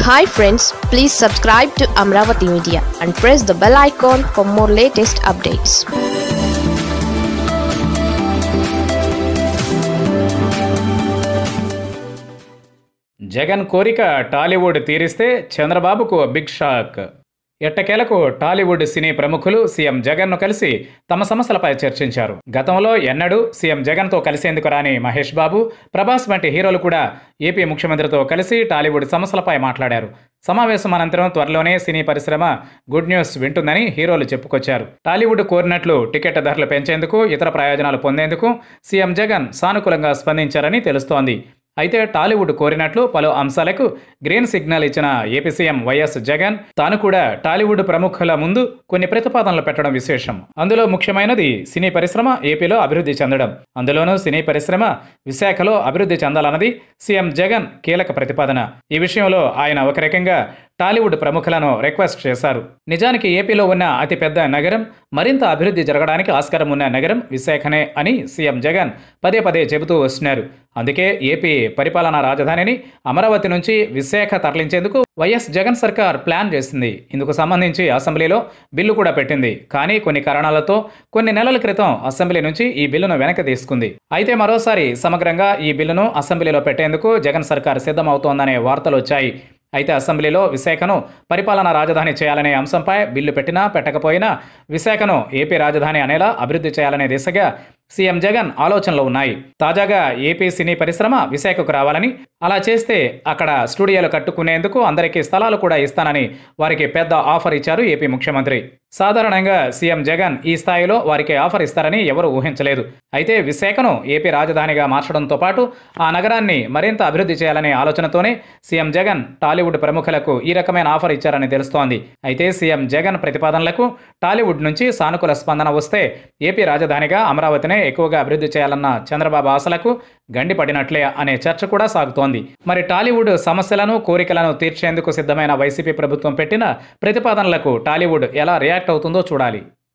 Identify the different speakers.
Speaker 1: hi friends please subscribe to Amaravati media and press the bell icon for more latest updates
Speaker 2: Jagan కోరిక టాలీవుడ్ తీరిస్తే చంద్రబాబుకు big shock ఎట్టకేలకు టాలీవుడ్ సినీ ప్రముఖులు CM జగన్ను కలిసి తమ సమస్యలపై చర్చించారు గతంలో ఎన్నడూ సీఎం జగన్తో కలిసేందుకు రాని మహేష్ బాబు ప్రభాస్ వంటి హీరోలు కూడా ఏపీ ముఖ్యమంత్రితో కలిసి టాలీవుడ్ సమస్యలపై మాట్లాడారు సమావేశం అనంతరం త్వరలోనే సినీ పరిశ్రమ గుడ్ న్యూస్ వింటుందని హీరోలు చెప్పుకొచ్చారు టాలీవుడ్ కోరినట్లు టికెట్ ధరలు పెంచేందుకు ఇతర ప్రయోజనాలు పొందేందుకు సీఎం జగన్ సానుకూలంగా స్పందించారని తెలుస్తోంది అయితే టాలీవుడ్ కోరినట్లు పలు అంశాలకు గ్రీన్ సిగ్నల్ ఇచ్చిన ఏపీ సీఎం వైఎస్ జగన్ తాను కూడా టాలీవుడ్ ప్రముఖుల ముందు కొన్ని ప్రతిపాదనలు పెట్టడం విశేషం అందులో ముఖ్యమైనది సినీ పరిశ్రమ ఏపీలో అభివృద్ధి చెందడం అందులోనూ సినీ పరిశ్రమ విశాఖలో అభివృద్ధి చెందాలన్నది సీఎం జగన్ కీలక ప్రతిపాదన ఈ విషయంలో ఆయన ఒక రకంగా టాలీవుడ్ ప్రముఖులను రిక్వెస్ట్ చేశారు నిజానికి ఏపీలో ఉన్న అతిపెద్ద నగరం మరింత అభివృద్ధి జరగడానికి ఆస్కారం ఉన్న నగరం విశాఖనే అని సీఎం జగన్ పదే పదే చెబుతూ వస్తున్నారు అందుకే ఏపీ పరిపాలనా రాజధానిని అమరావతి నుంచి విశాఖ తరలించేందుకు వైఎస్ జగన్ సర్కార్ ప్లాన్ చేసింది ఇందుకు సంబంధించి అసెంబ్లీలో బిల్లు కూడా పెట్టింది కానీ కొన్ని కారణాలతో కొన్ని నెలల క్రితం అసెంబ్లీ నుంచి ఈ బిల్లును వెనక్కి తీసుకుంది అయితే మరోసారి సమగ్రంగా ఈ బిల్లును అసెంబ్లీలో పెట్టేందుకు జగన్ సర్కార్ సిద్ధమవుతోందనే వార్తలు వచ్చాయి అయితే అసెంబ్లీలో విశాఖను పరిపాలనా రాజధాని చేయాలనే అంశంపై బిల్లు పెట్టినా పెట్టకపోయినా విశాఖను ఏపీ రాజధాని అనేలా అభివృద్ధి చేయాలనే దిశగా సీఎం జగన్ ఆలోచనలు ఉన్నాయి తాజాగా ఏపీ సినీ పరిశ్రమ విశాఖకు రావాలని అలా చేస్తే అక్కడ స్టూడియోలు కట్టుకునేందుకు అందరికీ స్థలాలు కూడా ఇస్తానని వారికి పెద్ద ఆఫర్ ఇచ్చారు ఏపీ ముఖ్యమంత్రి సాధారణంగా సీఎం జగన్ ఈ స్థాయిలో వారికి ఆఫర్ ఇస్తారని ఎవరు ఊహించలేదు అయితే విశాఖను ఏపీ రాజధానిగా మార్చడంతో పాటు ఆ నగరాన్ని మరింత అభివృద్ధి చేయాలనే ఆలోచనతోనే సీఎం జగన్ టాలీవుడ్ ప్రముఖులకు ఈ రకమైన ఆఫర్ ఇచ్చారని తెలుస్తోంది అయితే సీఎం జగన్ ప్రతిపాదనలకు టాలీవుడ్ నుంచి సానుకూల స్పందన వస్తే ఏపీ రాజధానిగా అమరావతినే ఎక్కువగా అభివృద్ధి చేయాలన్న చంద్రబాబు ఆశలకు గండిపడినట్లే అనే చర్చ కూడా సాగుతోంది మరి టాలీవుడ్ సమస్యలను కోరికలను తీర్చేందుకు సిద్ధమైన వైసీపీ ప్రభుత్వం పెట్టిన ప్రతిపాదనలకు టాలీవుడ్ ఎలా రియాక్ట్ అవుతుందో చూడాలి